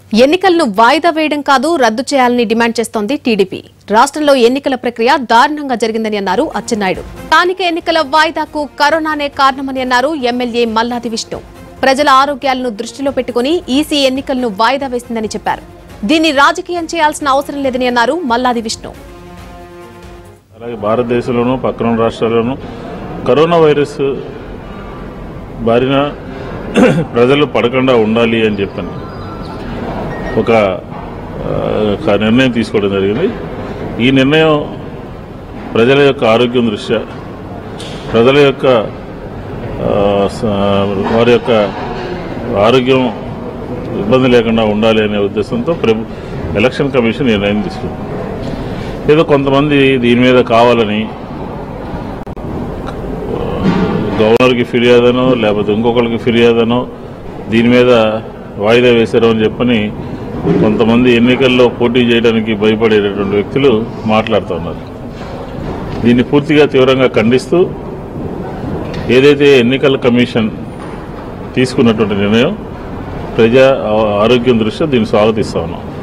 ఎన్నికలను వాయిదా వేయడం కాదు రద్దు చేయాలని డిమాండ్ చేస్తోంది టీడీపీ రాష్ట్రంలో ఎన్నికల ప్రక్రియ దారుణంగా జరిగిందని అన్నారు అచ్చెన్నాయుడు స్థానిక ఎన్నికల వాయిదాకు కరోనానే కారణమని అన్నారు ఎమ్మెల్యే మల్లాది విష్ణు ప్రజల ఆరోగ్యాలను దృష్టిలో పెట్టుకుని ఈసీ ఎన్నికలను వాయిదా వేసిందని చెప్పారు దీన్ని రాజకీయం చేయాల్సిన అవసరం లేదని అన్నారు మల్లాది విష్ణు అలాగే భారతదేశంలోనూ పక్కన రాష్ట్రాల్లోనూ కరోనా వైరస్ బారిన ప్రజలు పడకుండా ఉండాలి అని చెప్పాను ఒక ఆ, ఒక నిర్ణయం తీసుకోవడం జరిగింది ఈ నిర్ణయం ప్రజల యొక్క ఆరోగ్యం దృష్ట్యా ప్రజల యొక్క ఆ, స- వారి యొక్క ఆరోగ్యం ఇబ్బంది లేకుండా ఉండాలి అనే ఉద్దేశంతో ప్రభు ఎలక్షన్ కమిషన్ నిర్ణయం తీసుకుంది ఏదో కొంతమంది దీని మీద కావాలని గవర్నర్కి ఫిర్యాదనో లేకపోతే ఇంకొకరికి ఫిర్యాదనో దీని మీద వాయిదా వేశారు అని చెప్పని కొంతమంది ఎన్నికల్లో పోటీ చేయడానికి భయపడేటటువంటి వ్యక్తులు మాట్లాడుతున్నారు దీన్ని పూర్తిగా తీవ్రంగా ఖండిస్తూ ఏదైతే ఎన్నికల కమిషన్ తీసుకున్నటువంటి నిర్ణయం ప్రజా ఆ- ఆరోగ్యం దృష్ట్యా దీన్ని స్వాగతిస్తా ఉన్నాం